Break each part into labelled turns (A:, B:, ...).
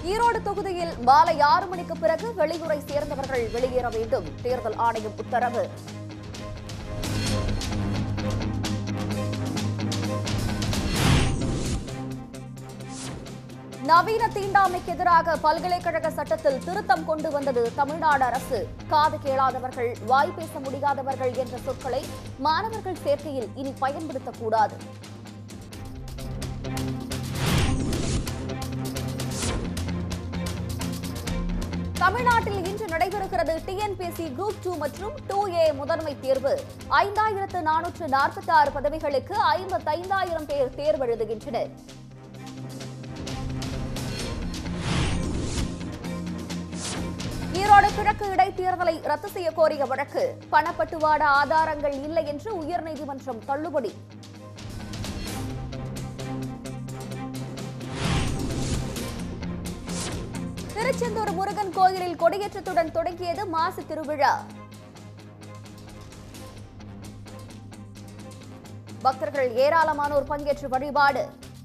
A: ஈரோடு தொகுதியில் மாலை ஆறு மணிக்கு பிறகு வெளியூரை சேர்ந்தவர்கள் வெளியேற வேண்டும் தேர்தல் ஆணையம் உத்தரவு நவீன தீண்டாமைக்கு எதிராக பல்கலைக்கழக சட்டத்தில் திருத்தம் கொண்டு வந்தது தமிழ்நாடு அரசு காது கேளாதவர்கள் வாய் பேச முடியாதவர்கள் என்ற சொற்களை மாணவர்கள் சேர்க்கையில் இனி பயன்படுத்தக்கூடாது தமிழ்நாட்டில் இன்று நடைபெறுகிறது டிஎன்பிஎஸ்சி குரூப் டூ மற்றும் டூ ஏ முதன்மை தேர்வு ஐந்தாயிரத்து நானூற்று நாற்பத்தி ஆறு பதவிகளுக்கு ஐம்பத்தைந்தாயிரம் பேர் தேர்வெழுதுகின்றனர் ஈரோடு கிழக்கு இடைத்தேர்தலை ரத்து செய்ய கோரிய வழக்கு பணப்பட்டுவாட ஆதாரங்கள் இல்லை என்று உயர்நீதிமன்றம் தள்ளுபடி திருச்செந்தூர் முருகன் கோயிலில் கொடியேற்றத்துடன் தொடங்கியது மாசி திருவிழா பக்தர்கள் ஏராளமானோர் பங்கேற்று வழிபாடு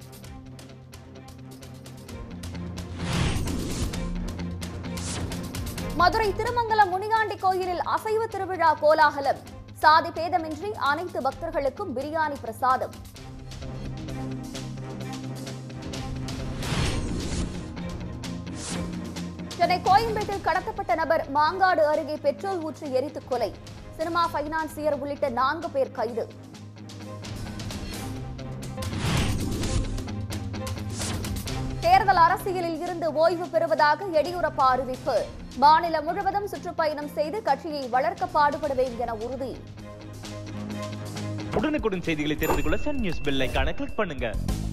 A: மதுரை திருமங்கலம் முனியாண்டி கோயிலில் அசைவ திருவிழா கோலாகலம் சாதி பேதமின்றி அனைத்து பக்தர்களுக்கும் பிரியாணி பிரசாதம் சென்னை கோயம்பேட்டில் கடத்தப்பட்ட நபர் மாங்காடு அருகே பெட்ரோல் ஊற்றி எரித்து கொலை சினிமா பைனான்சியர் உள்ளிட்ட நான்கு பேர் கைது தேர்தல் அரசியலில் இருந்து ஓய்வு பெறுவதாக எடியூரப்பா அறிவிப்பு மாநிலம் முழுவதும் சுற்றுப்பயணம் செய்து கட்சியை வளர்க்க பாடுபடுவேன் என உறுதி
B: உடனுக்குடன் செய்திகளை தெரிந்து கொள்ள சன் நியூஸ் பெல் ஐகானை கிளிக் பண்ணுங்க